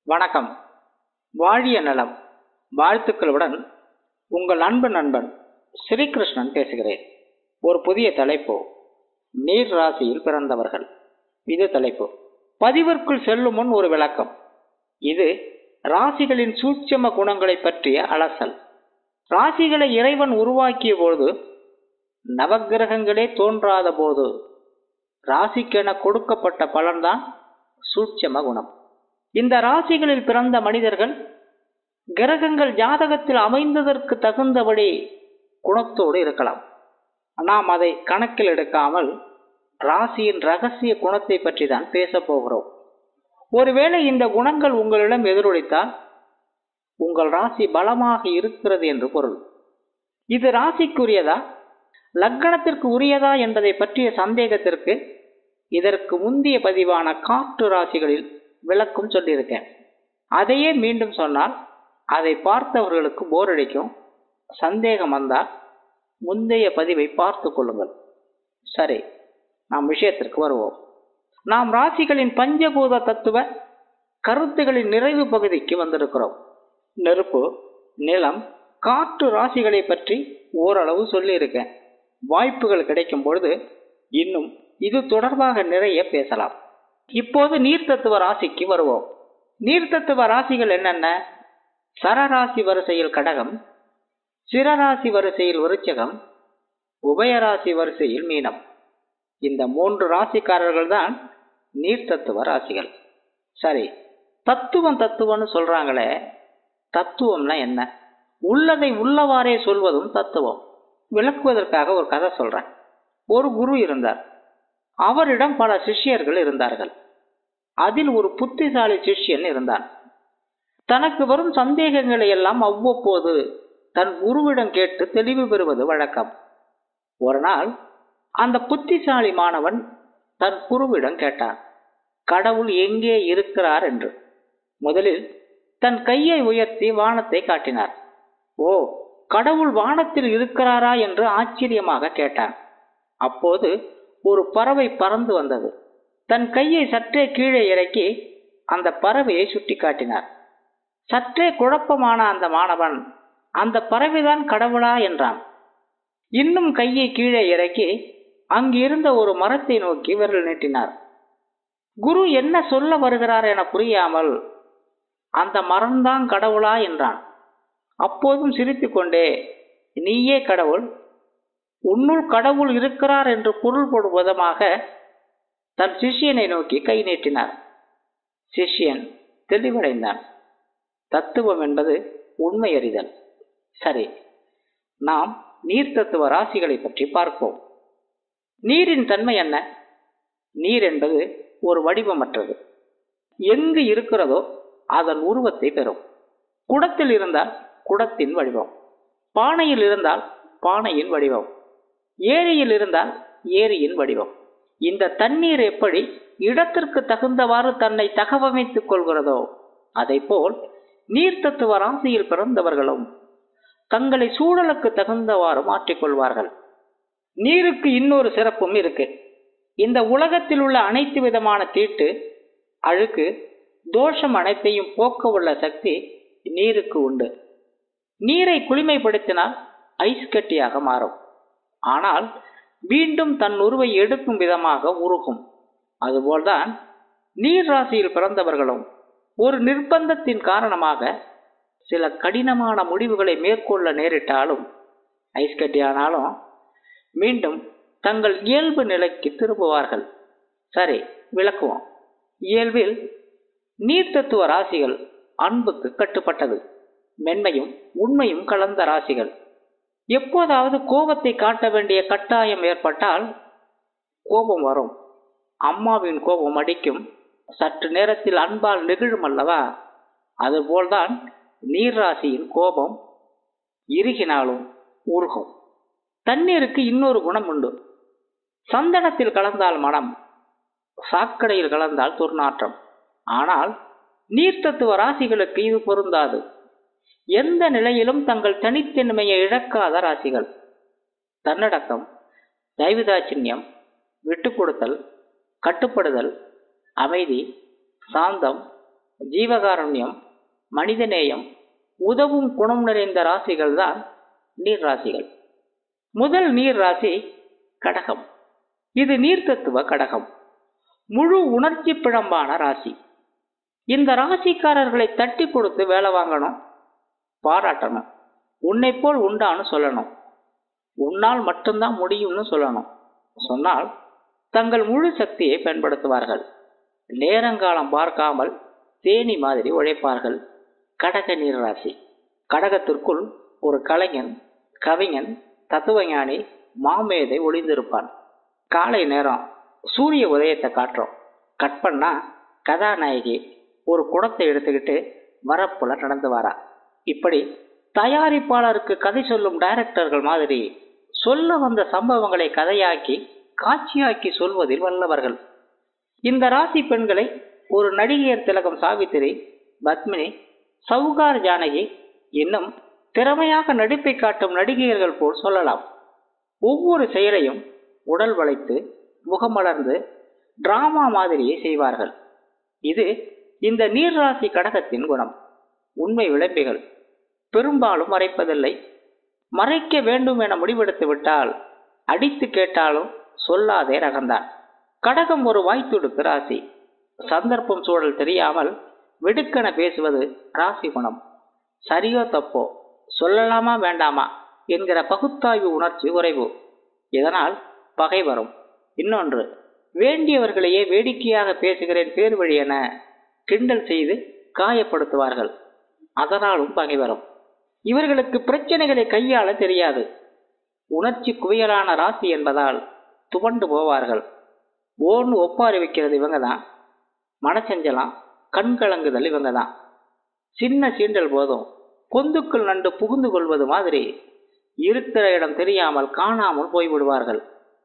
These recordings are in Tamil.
வணக்கம் வாழிய நலம் வாழ்த்துக்களுடன் உங்கள் அன்பு நண்பன் ஸ்ரீகிருஷ்ணன் பேசுகிறேன் ஒரு புதிய தலைப்பு நீர் ராசியில் பிறந்தவர்கள் இது தலைப்பு பதிவிற்குள் செல்லும் முன் ஒரு விளக்கம் இது ராசிகளின் சூட்சம குணங்களை பற்றிய அலசல் ராசிகளை இறைவன் உருவாக்கிய போது நவக்கிரகங்களே தோன்றாத போது ராசிக்கென கொடுக்கப்பட்ட பலன்தான் சூட்சம குணம் இந்த ராசிகளில் பிறந்த மனிதர்கள் கிரகங்கள் ஜாதகத்தில் அமைந்ததற்கு தகுந்தபடி குணத்தோடு இருக்கலாம் நாம் அதை கணக்கில் எடுக்காமல் ராசியின் ரகசிய குணத்தை பற்றி தான் பேசப் போகிறோம் ஒருவேளை இந்த குணங்கள் உங்களிடம் எதிரொலித்தால் உங்கள் ராசி பலமாக இருக்கிறது என்று பொருள் இது ராசிக்குரியதா லக்கணத்திற்கு உரியதா என்பதை பற்றிய சந்தேகத்திற்கு இதற்கு முந்திய பதிவான காற்று ராசிகளில் விளக்கும் சொல்லியிருக்கேன் அதையே மீண்டும் சொன்னால் அதை பார்த்தவர்களுக்கு போர் அடிக்கும் சந்தேகம் வந்தால் முந்தைய பதிவை பார்த்து கொள்ளுங்கள் சரி நாம் விஷயத்திற்கு வருவோம் நாம் ராசிகளின் பஞ்சபூத தத்துவ கருத்துகளின் நிறைவு பகுதிக்கு வந்திருக்கிறோம் நெருப்பு நிலம் காற்று ராசிகளை பற்றி ஓரளவு சொல்லியிருக்கேன் வாய்ப்புகள் கிடைக்கும் பொழுது இன்னும் இது தொடர்பாக நிறைய பேசலாம் இப்போது நீர்த்தத்துவ ராசிக்கு வருவோம் நீர்த்தத்துவ ராசிகள் என்னென்ன சரராசி வரிசையில் கடகம் சிரராசி வரிசையில் விருச்சகம் உபயராசி வரிசையில் மீனம் இந்த மூன்று ராசிக்காரர்கள் தான் நீர்த்தத்துவ ராசிகள் சரி தத்துவம் தத்துவம்னு சொல்றாங்களே தத்துவம்னா என்ன உள்ளதை உள்ளவாறே சொல்வதும் தத்துவம் விளக்குவதற்காக ஒரு கதை சொல்றேன் ஒரு குரு இருந்தார் அவரிடம் பல சிஷ்யர்கள் இருந்தார்கள் அதில் ஒரு புத்திசாலி சிஷ்யன் இருந்தான் தனக்கு வரும் சந்தேகங்களை எல்லாம் அவ்வப்போது தன் குருவிடம் கேட்டு தெளிவு பெறுவது வழக்கம் ஒரு நாள் அந்த புத்திசாலி மாணவன் தன் குருவிடம் கேட்டான் கடவுள் எங்கே இருக்கிறார் என்று முதலில் தன் கையை உயர்த்தி வானத்தை காட்டினார் ஓ கடவுள் வானத்தில் இருக்கிறாரா என்று ஆச்சரியமாக கேட்டான் அப்போது ஒரு பறவை பறந்து வந்தது தன் கையை சற்றே கீழே இறக்கி அந்த பறவையை சுட்டி காட்டினார் சற்றே குழப்பமான அந்த மாணவன் அந்த பறவைதான் கடவுளா என்றான் இன்னும் கையை கீழே இறக்கி அங்கிருந்த ஒரு மரத்தை நோக்கி விரல் நீட்டினார் குரு என்ன சொல்ல வருகிறார் என புரியாமல் அந்த மரம்தான் கடவுளா என்றான் அப்போதும் சிரித்துக்கொண்டே நீயே கடவுள் உன்னுள் கடவுள் இருக்கிறார் என்று பொருள் போடும் விதமாக தன் சிஷ்யனை நோக்கி கை நீட்டினார் சிஷ்யன் தெளிவடைந்தான் தத்துவம் என்பது உண்மை அறிதல் சரி நாம் நீர் தத்துவ ராசிகளை பற்றி பார்ப்போம் நீரின் தன்மை என்ன நீர் என்பது ஒரு வடிவமற்றது எங்கு இருக்கிறதோ அதன் உருவத்தை பெறும் குடத்தில் இருந்தால் குடத்தின் வடிவம் பானையில் இருந்தால் பானையின் வடிவம் ஏரியில் இருந்தால் ஏரியின் வடிவம் இந்த தண்ணீர் எப்படி இடத்திற்கு தகுந்தவாறு தன்னை தகவமைத்துக் கொள்கிறதோ அதை போல் நீர் தத்துவ ராசியில் பிறந்தவர்களும் தங்களை சூழலுக்கு தகுந்தவாறு மாற்றிக்கொள்வார்கள் நீருக்கு இன்னொரு சிறப்பும் இருக்கு இந்த உலகத்தில் உள்ள அனைத்து விதமான தீட்டு அழுக்கு தோஷம் அனைத்தையும் போக்க உள்ள சக்தி நீருக்கு உண்டு நீரை குளிமைப்படுத்தினால் ஐஸ் கட்டியாக மாறும் ஆனால் மீண்டும் தன் உருவை எடுக்கும் விதமாக உருகும் அதுபோல்தான் நீர் ராசியில் பிறந்தவர்களும் ஒரு நிர்பந்தத்தின் காரணமாக சில கடினமான முடிவுகளை மேற்கொள்ள நேரிட்டாலும் ஐஸ் கட்டியானாலும் மீண்டும் தங்கள் இயல்பு நிலைக்கு திரும்புவார்கள் சரி விளக்குவோம் இயல்பில் நீர்த்தத்துவ ராசிகள் அன்புக்கு கட்டுப்பட்டது மென்மையும் உண்மையும் கலந்த ராசிகள் எப்போதாவது கோபத்தை காட்ட வேண்டிய கட்டாயம் ஏற்பட்டால் கோபம் வரும் அம்மாவின் கோபம் அடிக்கும் சற்று நேரத்தில் அன்பால் நெகிழும் அல்லவா அதுபோல்தான் நீர்ராசியின் கோபம் இறுகினாலும் உருகும் தண்ணீருக்கு இன்னொரு குணம் உண்டு சந்தனத்தில் கலந்தால் மனம் சாக்கடையில் கலந்தால் துர்நாற்றம் ஆனால் நீர்த்தத்துவ ராசிகளுக்கு இது பொருந்தாது எந்த நிலையிலும் தங்கள் தனித்தன்மையை இழக்காத ராசிகள் தன்னடக்கம் தைவிதாச்சின்யம் விட்டு கொடுத்தல் கட்டுப்படுதல் அமைதி சாந்தம் ஜீவகாருண்யம் மனிதநேயம் உதவும் குணம் நிறைந்த ராசிகள் தான் நீர் ராசிகள் முதல் நீர் ராசி கடகம் இது நீர் தத்துவ கடகம் முழு உணர்ச்சி பிழம்பான ராசி இந்த ராசிக்காரர்களை தட்டி கொடுத்து வேலை வாங்கணும் பாராட்டணும் உன்னை போல் உண்டான்னு சொல்லணும் உன்னால் மட்டும்தான் முடியும்னு சொல்லணும் சொன்னால் தங்கள் முழு சக்தியை பயன்படுத்துவார்கள் நேரங்காலம் பார்க்காமல் தேனி மாதிரி உழைப்பார்கள் கடக நீர் ராசி கடகத்திற்குள் ஒரு கலைஞன் கவிஞன் தத்துவஞானி மாமேதை ஒளிந்திருப்பான் காலை நேரம் சூரிய உதயத்தை காட்டுறோம் கட் பண்ணா கதாநாயகி ஒரு குடத்தை எடுத்துக்கிட்டு வரப்புல நடந்து வரா இப்படி தயாரிப்பாளருக்கு கதை சொல்லும் டைரக்டர்கள் மாதிரி சொல்ல வந்த சம்பவங்களை கதையாக்கி காட்சியாக்கி சொல்வதில் வல்லவர்கள் இந்த ராசி பெண்களை ஒரு நடிகையர் திலகம் சாவித்திரி பத்மினி சவுகார் ஜானகி இன்னும் திறமையாக நடிப்பை காட்டும் நடிகையர்கள் போல் சொல்லலாம் ஒவ்வொரு செயலையும் உடல் வளைத்து முகமலர்ந்து டிராமா மாதிரியே செய்வார்கள் இது இந்த நீர்ராசி கடகத்தின் குணம் உண்மை விளைப்புகள் பெரும்பாலும் மறைப்பதில்லை மறைக்க வேண்டும் என முடிவெடுத்து விட்டால் அடித்து கேட்டாலும் சொல்லாதே ரகந்தான் கடகம் ஒரு வாய்த்துடுக்கு ராசி சந்தர்ப்பம் சூழல் தெரியாமல் வெடுக்கென பேசுவது ராசி குணம் சரியோ தப்போ சொல்லலாமா வேண்டாமா என்கிற பகுத்தாய்வு உணர்ச்சி குறைவு இதனால் பகை வரும் இன்னொன்று வேண்டியவர்களையே வேடிக்கையாக பேசுகிறேன் பேர் வழி என கிண்டல் செய்து காயப்படுத்துவார்கள் அதனாலும் பகை வரும் இவர்களுக்கு பிரச்சனைகளை கையாள தெரியாது உணர்ச்சி குவியலான ராசி என்பதால் துவண்டு போவார்கள் ஓன்னு ஒப்பாரி வைக்கிறது இவங்க தான் மனசெஞ்சலாம் கண்கலங்குதல் இவங்க தான் சின்ன சீண்டல் போதும் பொந்துக்குள் நண்டு புகுந்து கொள்வது மாதிரி இருக்கிற இடம் தெரியாமல் காணாமல் போய்விடுவார்கள்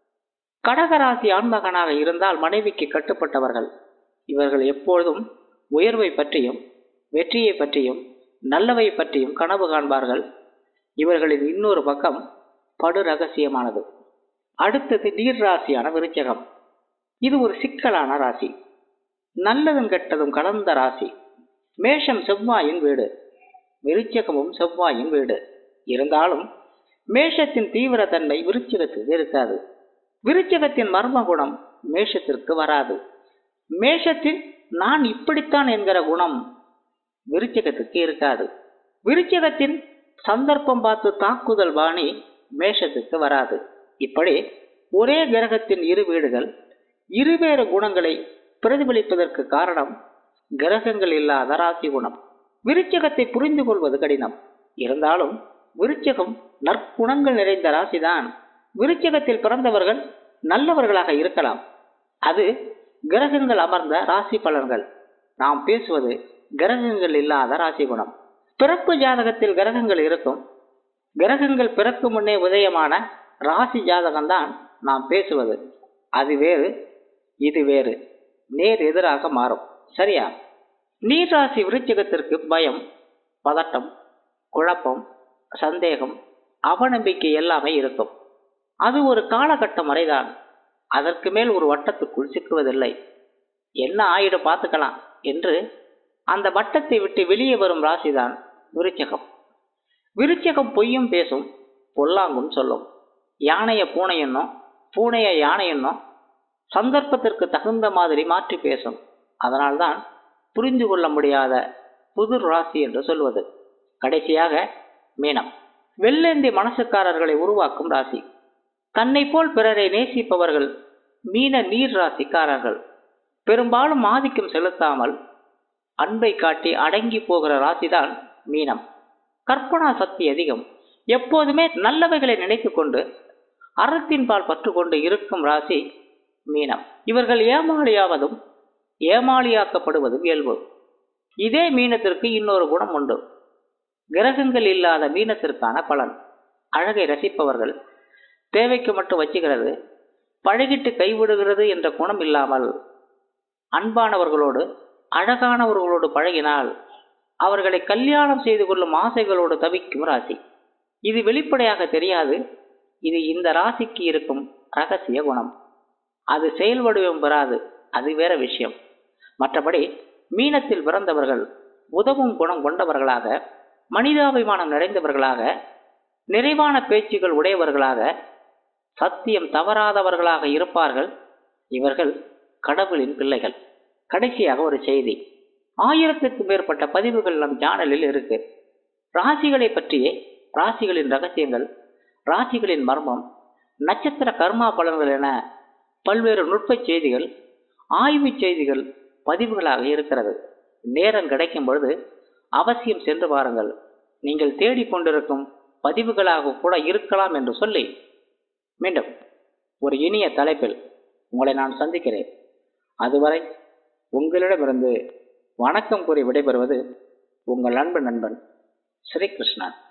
கடகராசி ஆண்மகனாக இருந்தால் மனைவிக்கு கட்டுப்பட்டவர்கள் இவர்கள் எப்பொழுதும் உயர்வை பற்றியும் வெற்றியை பற்றியும் நல்லவை பற்றியும் கனவு காண்பார்கள் இவர்களின் இன்னொரு பக்கம் படு ரகசியமானது அடுத்தது நீர் ராசியான விருச்சகம் இது ஒரு சிக்கலான ராசி நல்லதும் கெட்டதும் கலந்த ராசி மேஷம் செவ்வாயின் வீடு விருச்சகமும் செவ்வாயின் வீடு இருந்தாலும் மேஷத்தின் தீவிரத்தன்மை விருச்சிகத்துக்கு இருக்காது விருச்சகத்தின் மர்ம குணம் மேஷத்திற்கு வராது மேஷத்தின் நான் இப்படித்தான் என்கிற குணம் விருச்சகத்துக்கு இருக்காது விருச்சகத்தின் சந்தர்ப்பம் பார்த்து தாக்குதல் பாணி மேஷத்துக்கு வராது இப்படி ஒரே கிரகத்தின் இரு வீடுகள் இருவேறு குணங்களை பிரதிபலிப்பதற்கு காரணம் கிரகங்கள் இல்லாத ராசி குணம் விருச்சகத்தை புரிந்து கொள்வது கடினம் இருந்தாலும் விருச்சகம் நற்குணங்கள் நிறைந்த ராசிதான் விருச்சகத்தில் பிறந்தவர்கள் நல்லவர்களாக இருக்கலாம் அது கிரகங்கள் அமர்ந்த ராசி பலன்கள் நாம் பேசுவது கிரகங்கள் இல்லாத ராசி குணம் பிறப்பு ஜாதகத்தில் கிரகங்கள் இருக்கும் கிரகங்கள் பிறக்கும் முன்னே உதயமான ராசி ஜாதகம்தான் நாம் பேசுவது அது வேறு இது வேறு நேர் எதிராக மாறும் சரியா நீர் ராசி விருச்சிகத்திற்கு பயம் பதட்டம் குழப்பம் சந்தேகம் அவநம்பிக்கை எல்லாமே இருக்கும் அது ஒரு காலகட்டம் வரைதான் அதற்கு மேல் ஒரு வட்டத்துக்குள் சிக்குவதில்லை என்ன ஆயிடும் பார்த்துக்கலாம் என்று அந்த வட்டத்தை விட்டு வெளியே வரும் ராசிதான் விருச்சகம் விருச்சகம் பொய்யும் பேசும் பொல்லாங்கும் சொல்லும் யானைய பூனை என்னும் பூனைய யானை என்னும் சந்தர்ப்பத்திற்கு தகுந்த மாதிரி மாற்றி பேசும் அதனால்தான் புரிந்து கொள்ள முடியாத புது ராசி என்று சொல்வது கடைசியாக மீனம் வெள்ளேந்தி மனசுக்காரர்களை உருவாக்கும் ராசி தன்னை போல் பிறரை நேசிப்பவர்கள் மீன நீர் ராசிக்காரர்கள் பெரும்பாலும் ஆதிக்கம் செலுத்தாமல் அன்பை காட்டி அடங்கி போகிற ராசிதான் மீனம் கற்பனா சக்தி அதிகம் எப்போதுமே நல்லவைகளை நினைத்து கொண்டு அறத்தின் பால் பற்று கொண்டு இருக்கும் ராசி மீனம் இவர்கள் ஏமாளியாவதும் ஏமாளியாக்கப்படுவதும் இயல்பு இதே மீனத்திற்கு இன்னொரு குணம் உண்டு கிரகங்கள் இல்லாத மீனத்திற்கான பலன் அழகை ரசிப்பவர்கள் தேவைக்கு மட்டும் வச்சுக்கிறது பழகிட்டு கைவிடுகிறது என்ற குணம் இல்லாமல் அன்பானவர்களோடு அழகானவர்களோடு பழகினால் அவர்களை கல்யாணம் செய்து கொள்ளும் ஆசைகளோடு தவிக்கும் ராசி இது வெளிப்படையாக தெரியாது இது இந்த ராசிக்கு இருக்கும் ரகசிய குணம் அது செயல் வடிவம் பெறாது அது வேற விஷயம் மற்றபடி மீனத்தில் பிறந்தவர்கள் உதவும் குணம் கொண்டவர்களாக மனிதாபிமானம் நிறைந்தவர்களாக நிறைவான பேச்சுகள் உடையவர்களாக சத்தியம் தவறாதவர்களாக இருப்பார்கள் இவர்கள் கடவுளின் பிள்ளைகள் கடைசியாக ஒரு செய்தி ஆயிரத்துக்கும் மேற்பட்ட பதிவுகள் நம் சேனலில் இருக்கு ராசிகளை பற்றியே ராசிகளின் ரகசியங்கள் ராசிகளின் மர்மம் நட்சத்திர கர்மா பலன்கள் என பல்வேறு நுட்பச் செய்திகள் ஆய்வு செய்திகள் பதிவுகளாக இருக்கிறது நேரம் கிடைக்கும் பொழுது அவசியம் சென்று பாருங்கள் நீங்கள் தேடிக்கொண்டிருக்கும் பதிவுகளாக கூட இருக்கலாம் என்று சொல்லி மீண்டும் ஒரு இனிய தலைப்பில் உங்களை நான் சந்திக்கிறேன் அதுவரை உங்களிடமிருந்து வணக்கம் கூறி விடைபெறுவது உங்கள் அன்பு நண்பன் ஸ்ரீகிருஷ்ணன்